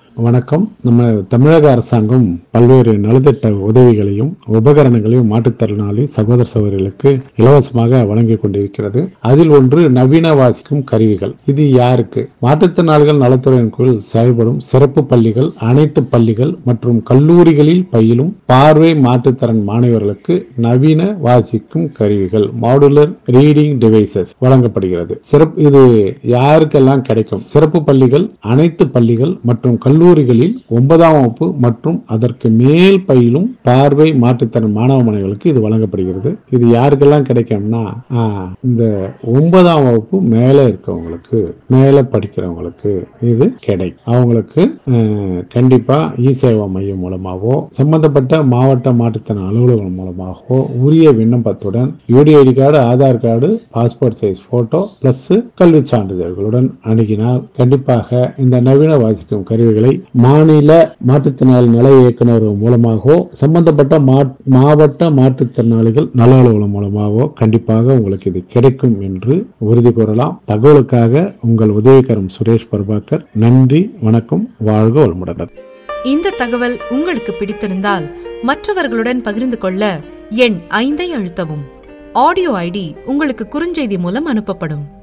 வணக்கம் நம்ம தமிழக அரசாங்கம் பல்வேறு நலத்திட்ட உதவிகளையும் உபகரணங்களையும் மாற்றுத்திறனாளி சகோதர சகோதரிகளுக்கு இலவசமாக வழங்கி கொண்டிருக்கிறது அதில் ஒன்று நவீன வாசிக்கும் கருவிகள் இது யாருக்கு மாற்றுத்திறனாளிகள் நலத்துறையின் கீழ் செயல்படும் சிறப்பு பள்ளிகள் அனைத்து பள்ளிகள் மற்றும் கல்லூரிகளில் பயிலும் பார்வை மாற்றுத்திறன் மாணவர்களுக்கு நவீன வாசிக்கும் கருவிகள் மாடுலர் ரீடிங் டிவைசஸ் வழங்கப்படுகிறது சிறப்பு இது யாருக்கெல்லாம் கிடைக்கும் சிறப்பு பள்ளிகள் அனைத்து பள்ளிகள் மற்றும் கல்லூரிகளில் ஒன்பதாம் வகுப்பு மற்றும் அதற்கு மேல் பயிலும் பார்வை மாற்றுத்திறன் மாணவ மாணவிகளுக்கு இது வழங்கப்படுகிறது இது யாருக்கெல்லாம் கிடைக்கும்னா ஆஹ், இந்த ஒன்பதாம் வகுப்பு மேலே இருக்கவங்களுக்கு மேலே படிக்கிறவங்களுக்கு இது கிடைக்கும் அவங்களுக்கு அஹ், கண்டிப்பா இ சேவா மையம் மூலமாகவோ சம்பந்தப்பட்ட மாவட்ட மாற்றுத்திறன் அலுவலகம் மூலமாகவோ உரிய விண்ணப்பத்துடன் UDID card Aadhaar card passport size photo plus கல்வி சான்றிதழ்களுடன் அணுகினால் கண்டிப்பாக இந்த நவீன வாசிக்கும் கருவிகளை மாநில மாற்றுத்திறனாளி நல இயக்குனர் மூலமாகவோ சம்பந்தப்பட்ட மா- மாவட்ட மாற்றுத்திறனாளிகள் நல அலுவலகம் மூலமாகவோ கண்டிப்பாக உங்களுக்கு இது கிடைக்கும் என்று உறுதி கூறலாம் தகவலுக்காக உங்கள் உதவிக்கரம் சுரேஷ் பிரபாகர் நன்றி வணக்கம் வாழ்க வளமுடன் இந்த தகவல் உங்களுக்கு பிடித்திருந்தால் மற்றவர்களுடன் பகிர்ந்து கொள்ள எண் ஐந்தை அழுத்தவும் ஆடியோ ஐடி உங்களுக்கு குறுஞ்செய்தி மூலம் அனுப்பப்படும்